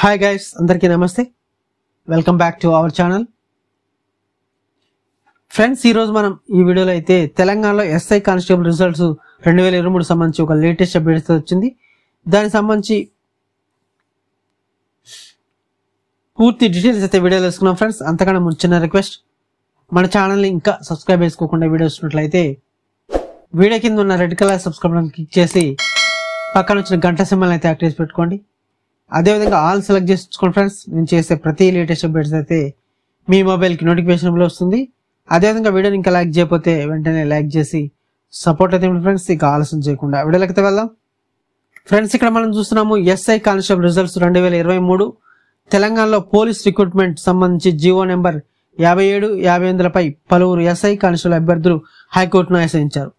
hi guys అందరికీ నమస్తే welcome back to our channel friends ఈరోజు మనం ఈ వీడియోలో అయితే తెలంగాణలో ఎస్ఐ కానిస్టేబుల్ రిజల్ట్స్ రెండు వేల ఇరవై మూడు సంబంధించి ఒక లేటెస్ట్ అప్డేట్స్ వచ్చింది దానికి సంబంధించి పూర్తి డీటెయిల్స్ అయితే వీడియోలో వేసుకున్నాం ఫ్రెండ్స్ అంతకన్నా ముందు చిన్న రిక్వెస్ట్ మన ఛానల్ని ఇంకా సబ్స్క్రైబ్ చేసుకోకుండా వీడియో చూసినట్లయితే వీడియో కింద ఉన్న రెడ్ కలర్ సబ్స్క్రైబ్ క్లిక్ చేసి పక్కన వచ్చిన గంట సింబల్ అయితే యాక్టివేట్ పెట్టుకోండి అదేవిధంగా ఆల్ సెలెక్ట్ చేసుకోండి ఫ్రెండ్స్ నేను చేసే ప్రతి లేటెస్ట్ అప్డేట్స్ అయితే మీ మొబైల్కి నోటిఫికేషన్లో వస్తుంది అదేవిధంగా వీడియోని ఇంకా లైక్ చేయకపోతే వెంటనే లైక్ చేసి సపోర్ట్ అయితే ఫ్రెండ్స్ ఇక ఆలస్యం చేయకుండా వీడియోలకి అయితే వెళ్దాం ఫ్రెండ్స్ ఇక్కడ మనం చూస్తున్నాము ఎస్ఐ కానిస్టేబుల్ రిజల్ట్స్ రెండు వేల ఇరవై మూడు తెలంగాణలో పోలీస్ రిక్రూట్మెంట్ సంబంధించి జీవో నెంబర్ యాభై ఏడు యాభై ఎనిమిదిలపై పలువురు ఎస్ఐ కానిస్టేబుల్ అభ్యర్థులు హైకోర్టును ఆశ్రయించారు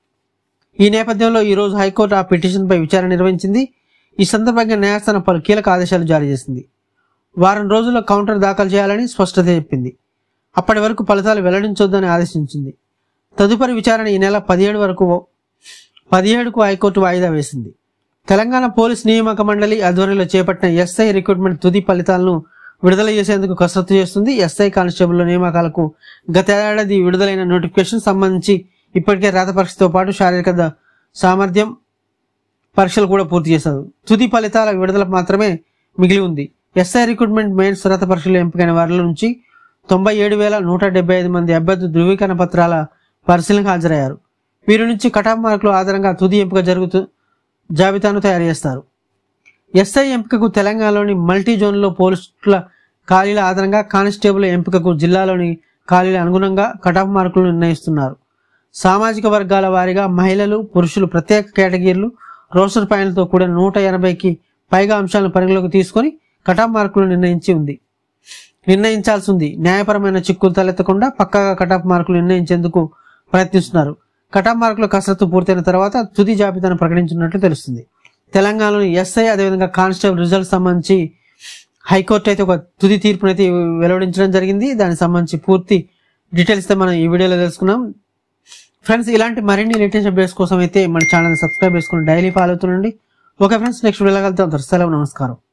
ఈ నేపథ్యంలో ఈ రోజు హైకోర్టు ఆ పిటిషన్పై విచారణ నిర్వహించింది ఈ సందర్భంగా న్యాయస్థానం పలు కీలక ఆదేశాలు జారీ చేసింది వారం రోజుల్లో కౌంటర్ దాఖలు చేయాలని స్పష్టత చెప్పింది అప్పటి వరకు ఫలితాలు వెల్లడించొద్దని ఆదేశించింది తదుపరి విచారణ ఈ నెల పదిహేడు వరకు పదిహేడుకు హైకోర్టు వాయిదా వేసింది తెలంగాణ పోలీస్ నియామక మండలి ఆధ్వర్యంలో చేపట్టిన ఎస్ఐ రిక్రూట్మెంట్ తుది ఫలితాలను విడుదల చేసేందుకు కసరత్తు చేస్తుంది ఎస్ఐ కానిస్టేబుల్ నియామకాలకు గత ఏడాది విడుదలైన నోటిఫికేషన్ సంబంధించి ఇప్పటికే రాత పరీక్షతో పాటు శారీరక ద- సామర్థ్యం పరీక్షలు కూడా పూర్తి చేశారు తుది ఫలితాల విడుదల మాత్రమే మిగిలి ఉంది ఎస్ఐ రిక్రూట్మెంట్ మెయిన్స్ రాత పరీక్షలు ఎంపికైన వారిలో నుంచి తొంభై ఏడు వేల నూట డెబ్బై ఐదు మంది అభ్యర్థులు ధృవీకరణ పత్రాల పరిశీలనకు హాజరయ్యారు వీరి నుంచి కటాఫ్ మార్కుల ఆధారంగా తుది ఎంపిక జరుగుతూ జాబితాను తయారు చేస్తారు ఎస్ఐ ఎంపికకు తెలంగాణలోని మల్టీ జోన్లో పోలీసుల ఖాళీల ఆధారంగా కానిస్టేబుల్ ఎంపికకు జిల్లాలోని ఖాళీల అనుగుణంగా కటాఫ్ మార్కులు నిర్ణయిస్తున్నారు సామాజిక వర్గాల వారీగా మహిళలు పురుషులు ప్రత్యేక కేటగిరీలు రోస్టర్ పాయింట్లతో కూడిన నూట ఎనభైకి పైగా అంశాలను పరిగణలోకి తీసుకొని కటాఫ్ మార్కులు నిర్ణయించి ఉంది నిర్ణయించాల్సి ఉంది న్యాయపరమైన చిక్కులు తలెత్తకుండా పక్కాగా కటాఫ్ మార్కులు నిర్ణయించేందుకు ప్రయత్నిస్తున్నారు కటాఫ్ మార్కుల కసరత్తు పూర్తయిన తర్వాత తుది జాబితాను ప్రకటించినట్లు తెలుస్తుంది తెలంగాణలోని ఎస్ఐ అదేవిధంగా కానిస్టేబుల్ రిజల్ట్ సంబంధించి హైకోర్టు అయితే ఒక తుది తీర్పునైతే వెలువడించడం జరిగింది దానికి సంబంధించి పూర్తి డీటెయిల్స్ అయితే మనం ఈ వీడియోలో తెలుసుకున్నాం ఫ్రెండ్స్ ఇలాంటి మరిన్ని లేటెస్ట్ అప్డేట్స్ కోసం అయితే మన ఛానల్ సబ్స్క్రైబ్ చేసుకుని డైలీ ఫాలో అవుతుండండి ఓకే ఫ్రెండ్స్ నెక్స్ట్ వీడియోలో కలుద్దాం సెలవు నమస్కారం